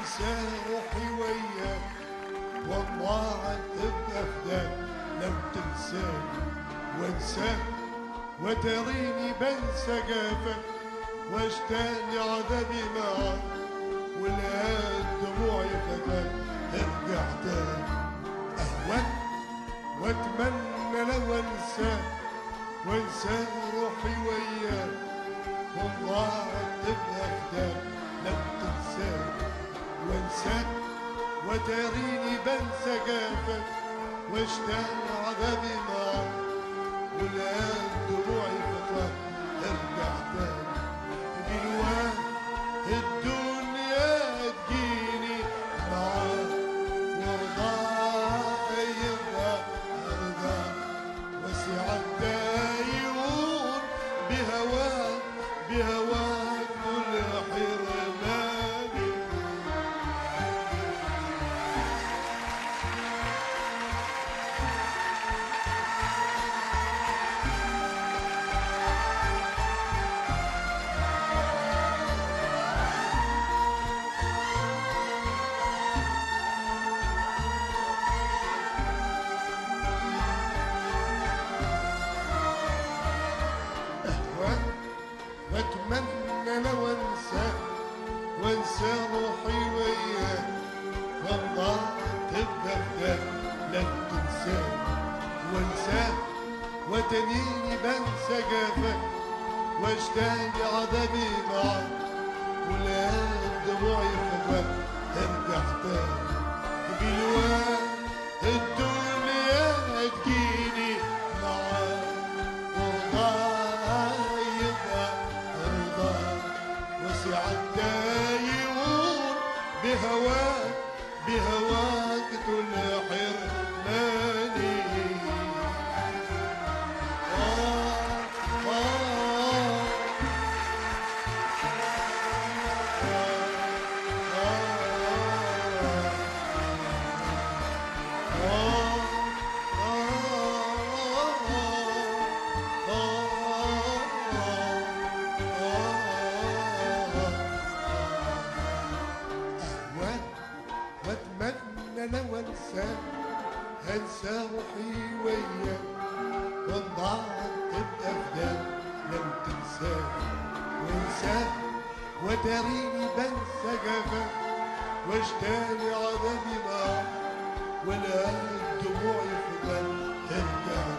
تنسى روحي وياك والله عذب افداك لو تنساني وانساك وتريني بنسى جافك واشتاق لعذابي معاك والآن دموعي فتاك ارجع تاني اهواك واتمنى لو انساك وانسى روحي وياك والله تبقى فداك لو تنساك وانساك وتريني بنسى جافك واشتاق عذابي معاك والآن دموعي فتاك ارجع تاني دلوقتي الدنيا تجيني معاك وارضى يبقى ارضى وسع الدايون بهواك بهواك كل حرماني أهواك وأتمنى لو أنساك وأنسى روحي وياك والله تبقى فداك لن تنساك وأنساك وتنيني بنسى جافك واشتاق لعذابي معاك والآن دموعي فتاك ارجع تاني بالوقت الدنيا تجيني معاك وارضى يبقى ارضى وسع الدايون بهواك بهواك كل حرماني آه آه واتمنى لو انساك انسى روحي وياك والضاعت تبقى فداك لو تنساك وانساك وتريني بنسى جفاك واشتاق عذابي معاك ولا دموعي فداك ترجع